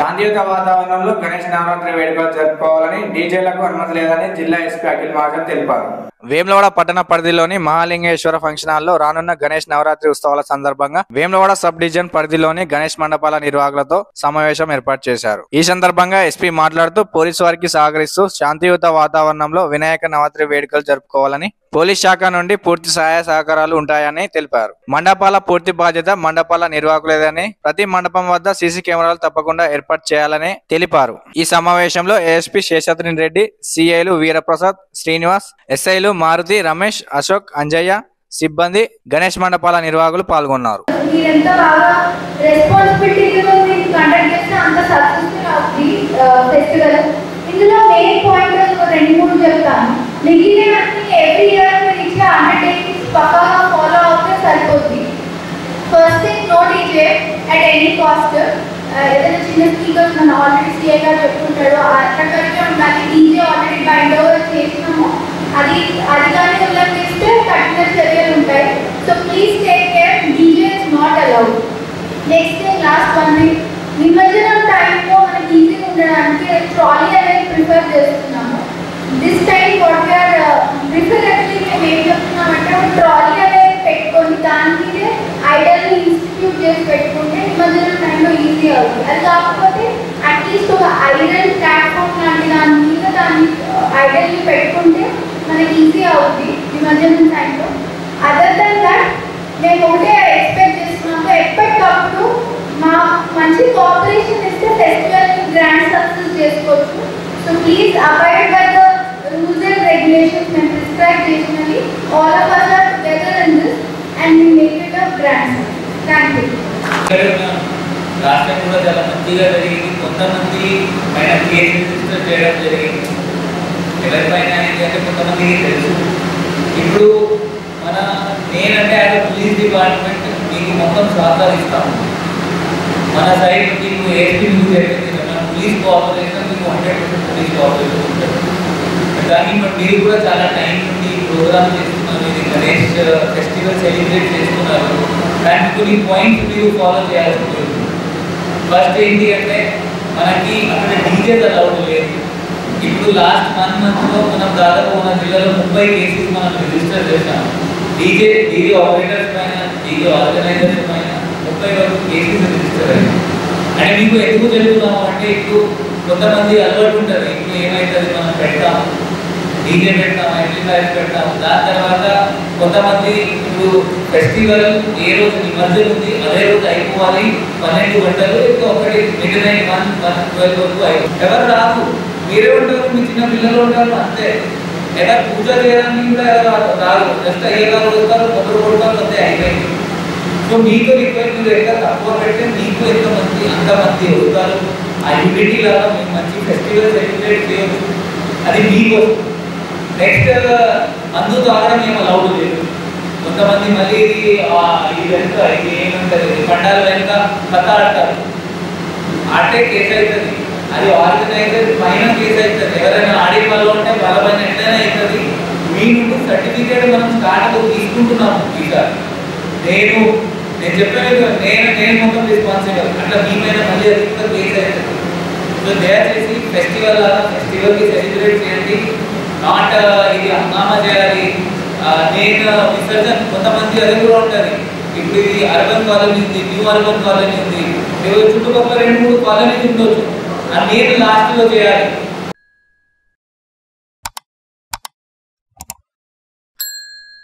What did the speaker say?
శాంతియుత వాతావరణంలో గణేష్ నవరాత్రి వేడుకలు జరుపుకోవాలని డీజేలకు అనుమతి లేదని జిల్లా ఎస్పీ అఖిల్ మహాజన్ తెలిపారు వేములవాడ పట్టణ పరిధిలోని మహాలింగేశ్వర ఫంక్షన్ హాల్లో రానున్న గణేష్ నవరాత్రి ఉత్సవాల సందర్భంగా వేములవాడ సబ్ డివిజన్ పరిధిలోని గణేష్ మండపాల నిర్వాహకులతో సమావేశం ఏర్పాటు చేశారు ఈ సందర్భంగా ఎస్పీ మాట్లాడుతూ పోలీసు వారికి సహకరిస్తూ శాంతియుత వాతావరణంలో వినాయక నవరాత్రి వేడుకలు జరుపుకోవాలని పోలీస్ శాఖ నుండి పూర్తి సహాయ సహకారాలు ఉంటాయని తెలిపారు మండపాల పూర్తి బాధ్యత మండపాల నిర్వాహకులేదని ప్రతి మండపం వద్ద సీసీ కెమెరాలు తప్పకుండా ఏర్పాటు చేయాలని తెలిపారు ఈ సమావేశంలో ఏఎస్పీ శేషాద్రి రెడ్డి సిఐలు వీరప్రసాద్ శ్రీనివాస్ ఎస్ఐలు మారుతి రమేష్ అశోక్ అంజయ్య సిబ్బంది గణేష్ మండపాల నిర్వాహకులు పాల్గొన్నారు మీరెంత బాగా రెస్పాన్సిబిలిటీతో మీరు కండక్ట్ చేస్తే అంత సక్సెస్ఫుల్ అవుతుంది ఫెస్టివల్ ఇందులో మెయిన్ పాయింట్ రెండు మూడు చెప్తాను మిగిలినవన్నీ ఎవ్రీ ఇయర్ మీరు ఇచ్చే అండర్టేకింగ్స్ పక్కాగా ఫాలో అవుతే సరిపోద్ది first thing no DJ at any cost ఏదైనా చిన్న స్పీకర్స్ మన ఆల్రెడీ సీఏ గారు చెప్పుకుంటాడు అక్కడ వరకే ఉండాలి డీజే ఆల్రెడీ బైండ్ ఓవర్ చేసినాము అది అది కానీ ఉల్లంఘిస్తే కఠిన చర్యలు ఉంటాయి so please take care DJ is not allowed next thing last one thing నిమజ్జనం టైంలో మనకి ఈజీగా ఉండడానికి ట్రాలీ అనేది ప్రిఫర్ చేస్తున్నాము this time what we are prefer actually మేము ఏం చెప్తున్నామంటే ఒక ట్రాలీ అనేది పెట్టుకొని దాని మీదే ఐడల్ని ఇన్స్టిట్యూట్ చేసి పెట్టుకుంటే నిమజ్జనం టైంలో ఈజీ అవుతుంది అది కాకపోతే అట్లీస్ట్ ఒక ఐడల్ ప్లాట్ఫామ్ లాంటి దాని మీద దాన్ని ఐడల్ని పెట్టుకుంటే మనకి ఈజీ అవుతుంది నిమజ్జనం టైంలో అదర్ దెన్ దట్ మేము ఒకటే ఎక్స్పెక్ట్ చేస్తున్నాము ఎప్పటికప్పుడు మా మంచి కోఆపరేషన్ ఇస్తే ఫెస్టివల్ గ్రాండ్ సక్సెస్ చేసుకోవచ్చు so please avoid by the rules and regulations మేము ప్రిస్క్రైబ్ చేసినవి all of us are together in this and we make it a grand thank you రాష్ట్రం కూడా చాలా మంచిగా జరిగింది కొంతమంది పైన కేసు రిజిస్టర్ చేయడం జరిగింది ఎవరిపైన ఏంటి అంటే కొంతమందికి తెలుసు ఇప్పుడు మన నేనంటే యాజ్ పోలీస్ డిపార్ట్మెంట్ మీకు మొత్తం సహకరిస్తాము మన సైడ్ మీకు ఏపీ న్యూస్ చెప్పింది మన పోలీస్ కోఆపరేషన్ మీకు హండ్రెడ్ పర్సెంట్ పోలీస్ కోఆపరేషన్ ఉంటుంది కానీ మరి మీరు కూడా చాలా టైం నుండి ప్రోగ్రామ్ చేస్తున్నారు ఇది గణేష్ ఫెస్టివల్ సెలబ్రేట్ చేస్తున్నారు దానికి కొన్ని పాయింట్స్ మీరు ఫాలో చేయాల్సి ఉంటుంది ఫస్ట్ ఏంటి అంటే మనకి అక్కడ డీజేస్ అలౌడ్ లేదు ఇప్పుడు లాస్ట్ వన్ మంత్లో మనం దాదాపు మన జిల్లాలో ముప్పై కేసెస్ మనం రిజిస్టర్ చేశాం డీజే డీజే ఆపరేటర్స్ పైన డీజే ఆర్గనైజర్స్ పైన ముప్పై వరకు కేసెస్ రిజిస్టర్ అయ్యాయి అంటే మీకు ఎందుకు చెప్తున్నాము అంటే ఇప్పుడు కొంతమంది అలవాటు ఉంటుంది ఇప్పుడు ఏమవుతుంది మనం పెడతాము డీజే పెడతాము ఎంప్లిఫైర్ పెడతాము దాని తర్వాత కొంతమంది ఇప్పుడు ఫెస్టివల్ ఏ రోజు నిమజ్జనం ఉంది అదే రోజు అయిపోవాలి పన్నెండు గంటలు ఇంకా ఒకటి midnight one one twelve వరకు అయిపోయి ఎవరు రాదు మీరే ఉంటారు మీ చిన్న పిల్లలు ఉంటారు అంతే ఎవరు పూజ చేయడానికి కూడా ఎవరు రాదు రాదు జస్ట్ అయ్యేగారు వస్తారు మొదలు కొడతారు అంతే అయిపోయింది సో మీకు రిక్వెస్ట్ మీరు ఎంత తక్కువ పెడితే మీకు ఎంత మంది అంత మంది వస్తారు ఆ యూనిటీ లాగా మీకు మంచి ఫెస్టివల్ సెలబ్రేట్ చేయవచ్చు అది మీకు నెక్స్ట్ మందు తాగడం ఏం అలౌడ్ లేదు కొంతమంది మళ్ళీ ఇది ఆ, ఇది వెనుక ఇది ఏమంటారు ఇది పండాల వెనుక కథ ఆడతారు ఆడితే కేసు అవుతుంది అది ఆర్గనైజర్ పైన కేసు అవుతుంది ఎవరైనా ఆడే వాళ్ళు ఉంటే వాళ్ళ పైన ఎట్లయినా అవుతుంది మీ నుండి సర్టిఫికేట్ మనం స్టార్ట్ తీసుకుంటున్నాము ఈసారి నేను నేను చెప్పాను కదా, నేను నేను మొత్తం రెస్పాన్సిబుల్ అట్లా మీ పైన మళ్ళీ అది కూడా కేసు అవుతుంది సో దయచేసి ఫెస్టివల్ లాగా ఫెస్టివల్కి సెలబ్రేట్ చేయండి నాట్ ఇది హంగామా చేయాలి ఆ, నేను విసర్జన్ కొంతమంది అది కూడా ఉంటుంది ఇప్పుడు ఇది అర్బన్ కాలనీ ఉంది న్యూ అర్బన్ కాలనీ ఉంది ఏవో చుట్టుపక్కల రెండు మూడు కాలనీస్ ఉండొచ్చు ఆ నేను లాస్ట్లో చేయాలి